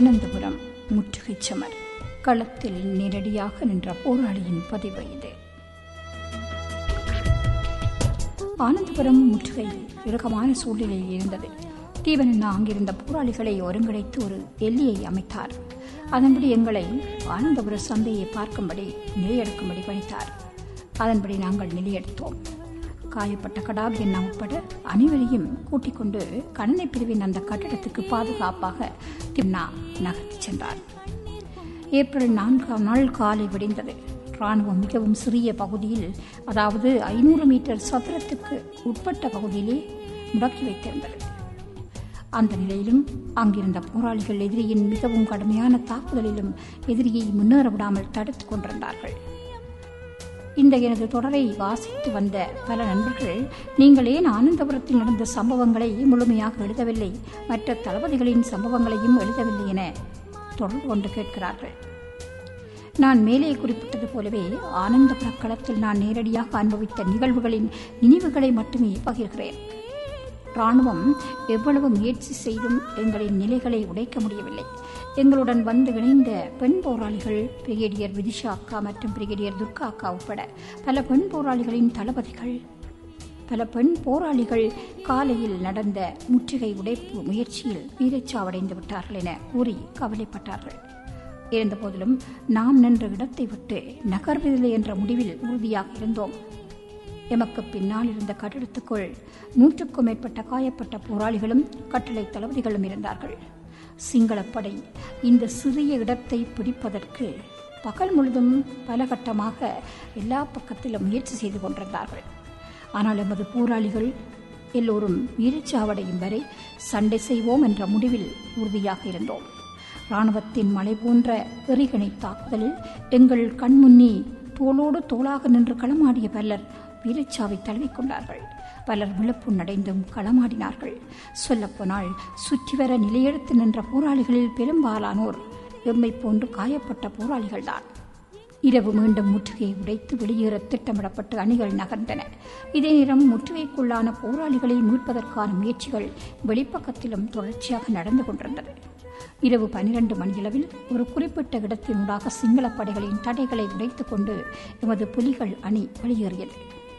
ஆனந்தபுரம் முற்றுகைச் சமர் களத்தில் நேரடியாக நின்ற போராளியின் பதிவு இது ஆனந்தபுரம் முற்றுகை இறுக்கமான சூழ்நிலையில் இருந்தது தீவனண்ணா அங்கிருந்த போராளிகளை ஒருங்கிணைத்து ஒரு எல்லையை அமைத்தார் அதன்படி எங்களை ஆனந்தபுர சந்தையை பார்க்கும்படி நிலையெடுக்கும்படி பணித்தார் அதன்படி நாங்கள் நிலையெடுத்தோம் காயப்பட்ட கடாபி அண்ணா உட்பட அனைவரையும் கூட்டிக் கொண்டு கணனை பிரிவின் அந்த கட்டிடத்துக்கு பாதுகாப்பாக திம்னா நகர்த்திச் சென்றார் ஏப்ரல் நான்காம் நாள் காலை விடிந்தது ராணுவம் மிகவும் சிறிய பகுதியில் அதாவது ஐநூறு மீட்டர் சதுரத்துக்கு உட்பட்ட பகுதியிலே முடக்கி வைத்திருந்தது அந்த நிலையிலும் அங்கிருந்த போராளிகள் எதிரியின் மிகவும் கடுமையான தாக்குதலிலும் எதிரியை முன்னேற விடாமல் தடுத்துக் கொண்டிருந்தார்கள் இந்த எனது தொடரை வாசித்து வந்த பல நண்பர்கள் நீங்கள் ஏன் ஆனந்தபுரத்தில் நடந்த சம்பவங்களை முழுமையாக எழுதவில்லை மற்ற தளபதிகளின் சம்பவங்களையும் எழுதவில்லை என தொடர்பு கொண்டு கேட்கிறார்கள் நான் மேலே குறிப்பிட்டது போலவே ஆனந்தபுர களத்தில் நான் நேரடியாக அனுபவித்த நிகழ்வுகளின் நினைவுகளை மட்டுமே பகிர்கிறேன் ராணுவம் எவ்வளவு முயற்சி செய்தும் எங்களின் நிலைகளை உடைக்க முடியவில்லை எங்களுடன் வந்து இணைந்த பெண் போராளிகள் பிரிகேடியர் விதிஷா அக்கா மற்றும் பிரிகேடியர் துர்கா அக்கா உட்பட பல பெண் போராளிகளின் தளபதிகள் பல பெண் போராளிகள் காலையில் நடந்த முற்றுகை உடைப்பு முயற்சியில் வீரச்சாவடைந்து விட்டார்கள் என கூறி கவலைப்பட்டார்கள் இருந்தபோதிலும் நாம் நின்ற இடத்தை விட்டு நகர்வதில்லை என்ற முடிவில் உறுதியாக இருந்தோம் எமக்கு பின்னால் இருந்த கட்டிடத்துக்குள் நூற்றுக்கும் மேற்பட்ட காயப்பட்ட போராளிகளும் கட்டளை தளபதிகளும் இருந்தார்கள் சிங்களப்படை இந்த சிறிய இடத்தை பிடிப்பதற்கு பகல் முழுதும் பல கட்டமாக எல்லா பக்கத்திலும் முயற்சி செய்து கொண்டிருந்தார்கள் ஆனால் எமது போராளிகள் எல்லோரும் வீரச்சாவடையும் வரை சண்டை செய்வோம் என்ற முடிவில் உறுதியாக இருந்தோம் இராணுவத்தின் மலை போன்ற எறிகணை தாக்குதலில் எங்கள் கண்முன்னே தோளோடு தோளாக நின்று களமாடிய பலர் வீரச்சாவை தழுவிக்கொண்டார்கள் பலர் விழுப்பு நடைந்தும் களமாடினார்கள் சொல்லப்போனால் சுற்றி வர நிலையெடுத்து நின்ற போராளிகளில் பெரும்பாலானோர் எம்மை போன்று காயப்பட்ட போராளிகள்தான் இரவு மீண்டும் முற்றுகையை உடைத்து வெளியேற திட்டமிடப்பட்டு அணிகள் நகர்ந்தன இதே நேரம் முற்றுகைக்குள்ளான போராளிகளை மீட்பதற்கான முயற்சிகள் வெளிப்பக்கத்திலும் தொடர்ச்சியாக நடந்து கொண்டிருந்தது இரவு பனிரெண்டு மணியளவில் ஒரு குறிப்பிட்ட இடத்தினூடாக சிங்கள படைகளின் தடைகளை உடைத்துக் கொண்டு எமது புலிகள் அணி வெளியேறியது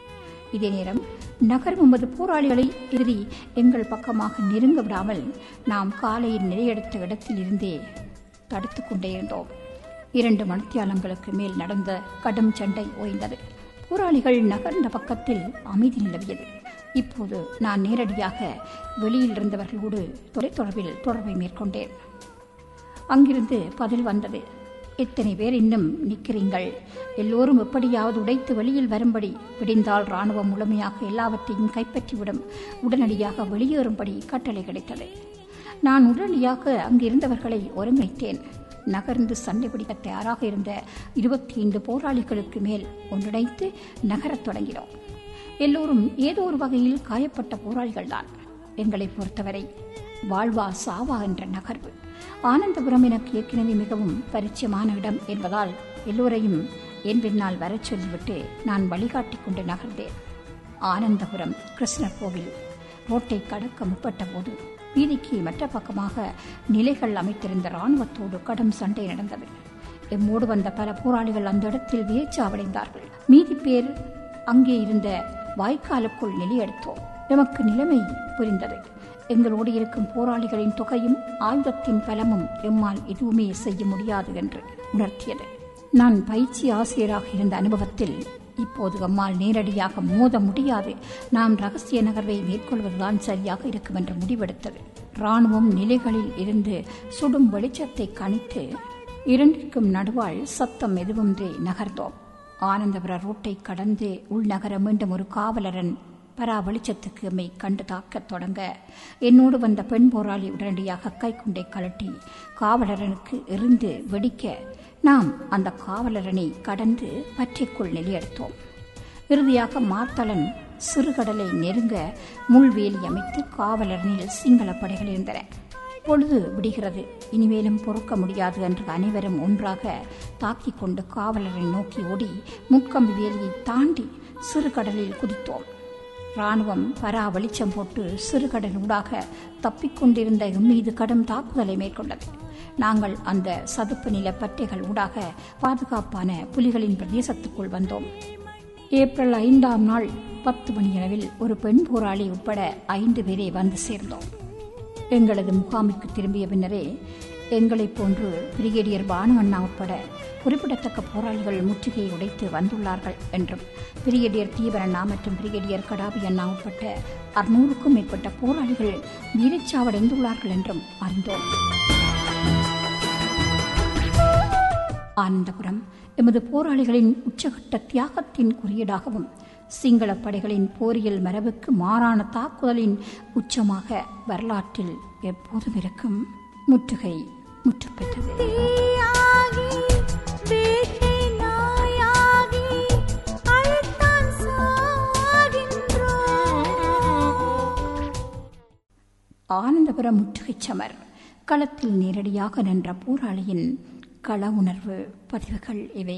இதே நேரம் நகர் எமது போராளிகளை இறுதி எங்கள் பக்கமாக நெருங்க விடாமல் நாம் காலையில் நிலையெடுத்த இடத்தில் இருந்தே தடுத்துக் கொண்டே இருந்தோம் இரண்டு மணித்தியாலங்களுக்கு மேல் நடந்த கடும் சண்டை ஓய்ந்தது போராளிகள் நகர்ந்த பக்கத்தில் அமைதி நிலவியது இப்போது நான் நேரடியாக வெளியில் இருந்தவர்களோடு தொலைத்தொடர்பில் தொடர்பை மேற்கொண்டேன் அங்கிருந்து பதில் வந்தது எத்தனை பேர் இன்னும் நிற்கிறீங்கள் எல்லோரும் எப்படியாவது உடைத்து வெளியில் வரும்படி விடிந்தால் ராணுவம் முழுமையாக எல்லாவற்றையும் கைப்பற்றிவிடும் உடனடியாக வெளியேறும்படி கட்டளை கிடைத்தது நான் உடனடியாக அங்கிருந்தவர்களை ஒருங்கிணைத்தேன் நகர்ந்து சண்டை பிடிக்க தயாராக இருந்த இருபத்தி ஐந்து போராளிகளுக்கு மேல் ஒன்றிணைத்து நகரத் தொடங்கினோம் எல்லோரும் ஏதோ ஒரு வகையில் காயப்பட்ட போராளிகள்தான் எங்களை பொறுத்தவரை வாழ்வா சாவா என்ற நகர்வு ஆனந்தபுரம் எனக்கு ஏற்கனவே மிகவும் பரிச்சயமான இடம் என்பதால் எல்லோரையும் என் பின்னால் வரச் சொல்லிவிட்டு நான் வழிகாட்டி கொண்டு நகர்ந்தேன் ஆனந்தபுரம் கிருஷ்ணர் கோவில் ரோட்டை கடக்க முற்பட்ட போது வீதிக்கு மற்ற பக்கமாக நிலைகள் அமைத்திருந்த இராணுவத்தோடு கடும் சண்டை நடந்தது எம்மோடு வந்த பல போராளிகள் அந்த இடத்தில் வீழ்ச்சாவடைந்தார்கள் மீதி பேர் அங்கே இருந்த வாய்க்காலுக்குள் நிலையெடுத்தோம் எமக்கு நிலைமை புரிந்தது எங்களோடு இருக்கும் போராளிகளின் தொகையும் ஆயுதத்தின் பலமும் எம்மால் எதுவுமே செய்ய முடியாது என்று உணர்த்தியது நான் பயிற்சி ஆசிரியராக இருந்த அனுபவத்தில் இப்போது அம்மாள் நேரடியாக மோத முடியாது நாம் ரகசிய நகர்வை மேற்கொள்வதுதான் சரியாக இருக்கும் என்று முடிவெடுத்தது ராணுவம் நிலைகளில் இருந்து சுடும் வெளிச்சத்தை கணித்து இரண்டிற்கும் நடுவாள் சத்தம் எதுவுமின்றி நகர்ந்தோம் ஆனந்தபுர ரோட்டை கடந்து உள்நகர மீண்டும் ஒரு காவலரன் பரா வெளிச்சத்துக்கு எம்மை கண்டு தாக்கத் தொடங்க என்னோடு வந்த பெண் போராளி உடனடியாக கைக்குண்டை கலட்டி காவலரனுக்கு எறிந்து வெடிக்க நாம் அந்த காவலரனை கடந்து பற்றிக்குள் நிலையெடுத்தோம் இறுதியாக மாத்தளன் சிறுகடலை நெருங்க முள்வேலி அமைத்து காவலரனில் சிங்கள படைகள் இருந்தன பொழுது விடுகிறது இனிமேலும் பொறுக்க முடியாது என்று அனைவரும் ஒன்றாக தாக்கிக் கொண்டு காவலரை நோக்கி ஓடி முட்கம்பி வேலியை தாண்டி சிறுகடலில் குதித்தோம் ராணுவம் பரா வெளிச்சம் போட்டு சிறுகடல் ஊடாக தப்பிக்கொண்டிருந்த எம் மீது கடும் தாக்குதலை மேற்கொண்டது நாங்கள் அந்த சதுப்பு நில பற்றைகள் ஊடாக பாதுகாப்பான புலிகளின் பிரதேசத்துக்குள் வந்தோம் ஏப்ரல் ஐந்தாம் நாள் பத்து மணியளவில் ஒரு பெண் போராளி உட்பட ஐந்து பேரை வந்து சேர்ந்தோம் எங்களது முகாமிற்கு திரும்பிய பின்னரே எங்களைப் போன்று பிரிகேடியர் பானு அண்ணா உட்பட குறிப்பிடத்தக்க போராளிகள் முற்றுகையை உடைத்து வந்துள்ளார்கள் என்றும் பிரிகேடியர் தீபரண்ணா மற்றும் பிரிகேடியர் கடாபி அண்ணா உட்பட்ட அறுநூறுக்கும் மேற்பட்ட போராளிகள் வீரச்சாவடைந்துள்ளார்கள் என்றும் அறிந்தோம் ஆனந்தபுரம் எமது போராளிகளின் உச்சகட்ட தியாகத்தின் குறியீடாகவும் சிங்கள படைகளின் போரியல் மரபுக்கு மாறான தாக்குதலின் உச்சமாக வரலாற்றில் எப்போதும் இருக்கும் முற்றுகை முற்று பெற்றது தீயாகி வேட்டை நாயாகி அழைத்தான் சாகின்றோம் ஆனந்தபுரம் முற்றுகைச் சமர் களத்தில் நேரடியாக நின்ற போராளியின் கள உணர்வு பதிவுகள் இவை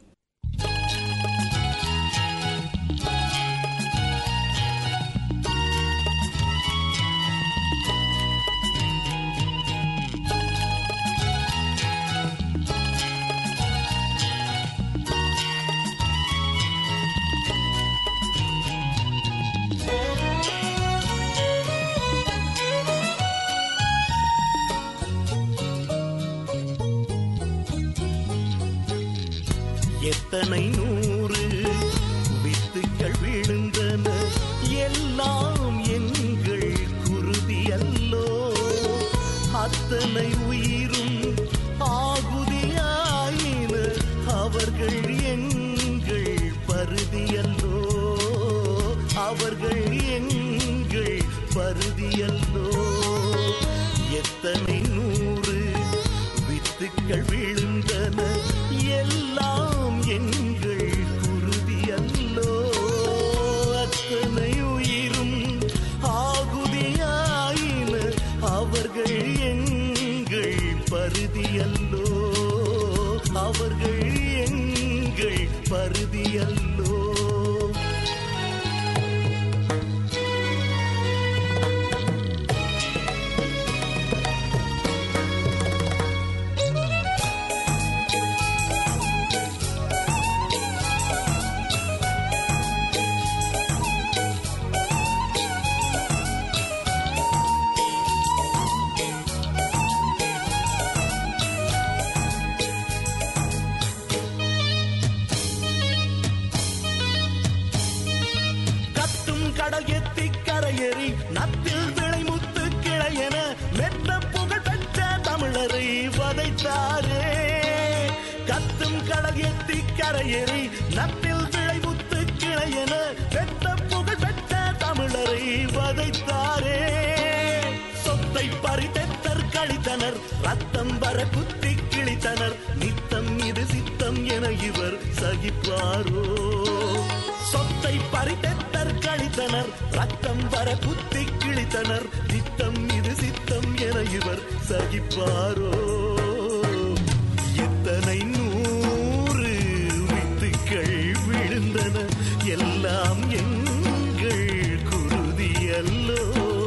எத்தனை நூறு வித்துக்கள் விழுந்தன எல்லாம் எங்கள் குருதி அல்லோ அத்தனை உயிரும் ஆகுதியாயின அவர்கள் எங்கள் பருதி அல்லோ அவர்கள் எங்கள் பருதி அல்லோ எத்தனை நூறு வித்துக்கள் விழுந்தன எல்லாம் எங்கள் குருதி அல்லோ அத்தனை உயிரும் ஆகுதியாயின அவர்கள் எங்கள் பருதி அல்லோ அவர்கள் எங்கள் பருதி அல்லோ கத்தும் கடல் எத்தி கரையேறி நத்தில் விளைமுத்து கிளையென மெத்த புகழ் பெற்ற தமிழரை வதைத்தாரே கத்தும் கடல் எத்தி கரையேறி நத்தில் விளைமுத்து கிளையென மெத்த புகழ் பெற்ற தமிழரை வதைத்தாரே சொத்தை பறித்தெத்தர் கழித்தனர் ரத்தம் வர குத்தி கிழித்தனர் நித்தம் இது சித்தம் என இவர் சகிப்பாரோ சொத்தை பறித்தெத்தர் கழித்தனர் ரத்தம் வர குத்தி கிழித்தனர் நித்தம் இது சித்தம் என இவர் சகிப்பாரோ எத்தனை நூறு வித்துக்கள் விழுந்தன எல்லாம் எங்கள் குருதி அல்லோ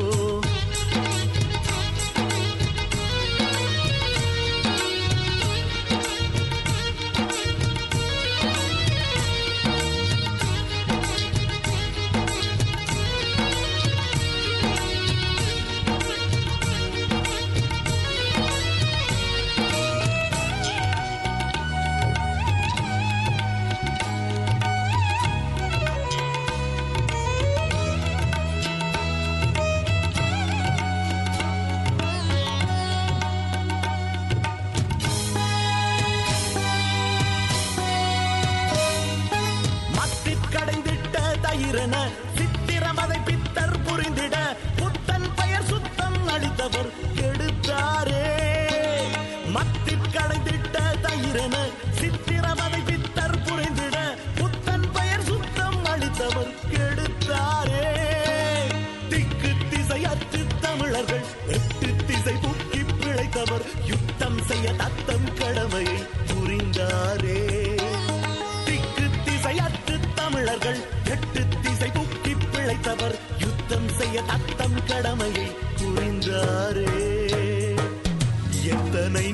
மத்திற் கடைந்திட்ட தயிரென சித்திரமதை பித்தர் புரிந்திட புத்தன் பெயர் சுத்தம் அளித்தவர் கெடுத்தாரே மத்திற் கடைந்திட்ட தயிரென சித்திரமதை பித்தர் புரிந்திட புத்தன் பெயர் சுத்தம் அளித்தவர் கெடுத்தாரே திக்கு திசையற்று தமிழர்கள் எட்டு திசை புக்கி பிழைத்தவர் யுத்தம் செய்ய தத்தம் கடமையை புரிந்தாரே திக்கு திசையற்று தமிழர்கள் எட்டு திசை புக்கி பிழைத்தவர் யுத்தம் செய்ய தத்தம் கடமையை புரிந்தாரே எத்தனை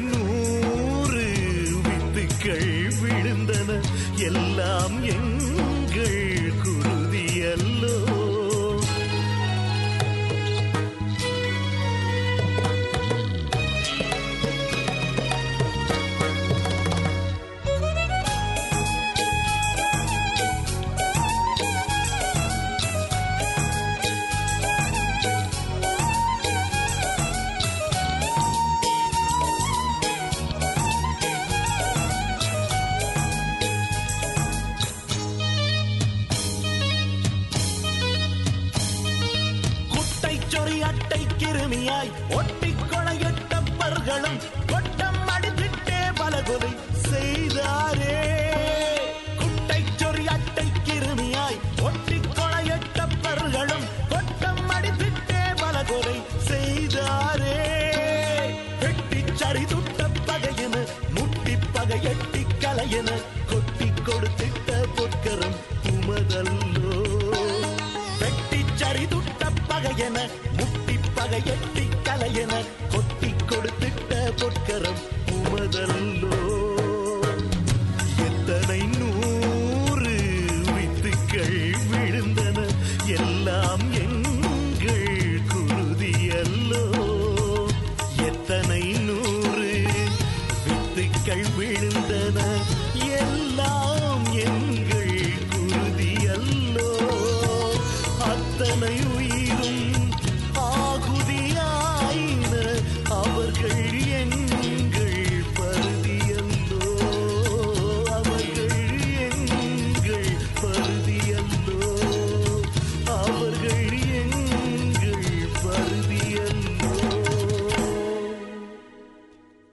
பகைகளும் கொட்டம் அடித்திட்டே பலகொலை செய்தாரே குட்டை சொறி அட்டை கிருமியாய் ஒட்டி கொலையட்டப்பர்களும் கொட்டம் அடித்திட்டே பலகொலை செய்தாரே வெட்டி சரி துட்ட பகையென முட்டி பகையட்டி கலையென கொட்டி கொடுத்திட்ட பொற்கரம் உமதல்லோ வெட்டி சரி துட்ட பகையென முட்டி பகையட்டி கலையென கொட்டி கொடுத்திட்ட பொற்கரம் உமதல்லோ